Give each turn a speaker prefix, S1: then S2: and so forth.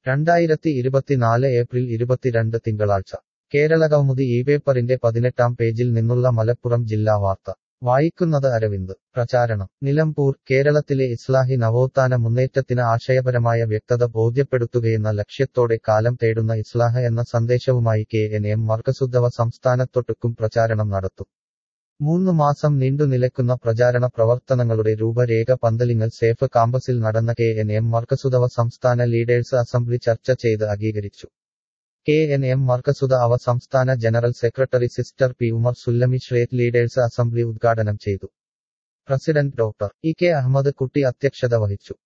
S1: രണ്ടായിരത്തി ഇരുപത്തിനാല് ഏപ്രിൽ ഇരുപത്തിരണ്ട് തിങ്കളാഴ്ച കേരളകൗമുദി ഈ പേപ്പറിന്റെ പതിനെട്ടാം പേജിൽ നിന്നുള്ള മലപ്പുറം ജില്ലാ വാർത്ത വായിക്കുന്നത് അരവിന്ദ് പ്രചാരണം നിലമ്പൂർ കേരളത്തിലെ ഇസ്ലാഹി നവോത്ഥാന മുന്നേറ്റത്തിന് ആശയപരമായ വ്യക്തത ബോധ്യപ്പെടുത്തുകയെന്ന ലക്ഷ്യത്തോടെ കാലം തേടുന്ന ഇസ്ലാഹ് എന്ന സന്ദേശവുമായി കെ എൻ എം മർക്കസുദ്ധവ സംസ്ഥാനത്തൊട്ടുക്കും പ്രചാരണം നടത്തും മൂന്ന് മാസം നീണ്ടു നിലക്കുന്ന പ്രചാരണ പ്രവർത്തനങ്ങളുടെ രൂപരേഖ പന്തലിങ്ങൽ സേഫ് കാമ്പസിൽ നടന്ന കെ എൻ എം മർക്കസുധവ സംസ്ഥാന ലീഡേഴ്സ് അസംബ്ലി ചർച്ച ചെയ്ത് അംഗീകരിച്ചു K N M Markazuddawa സംസ്ഥാന general secretary sister P Umar Sullami ഷ്രേത്ത് ലീഡേഴ്സ് അസംബ്ലി ഉദ്ഘാടനം ചെയ്തു president doctor E K Ahammad Kutty അധ്യക്ഷത വഹിച്ചു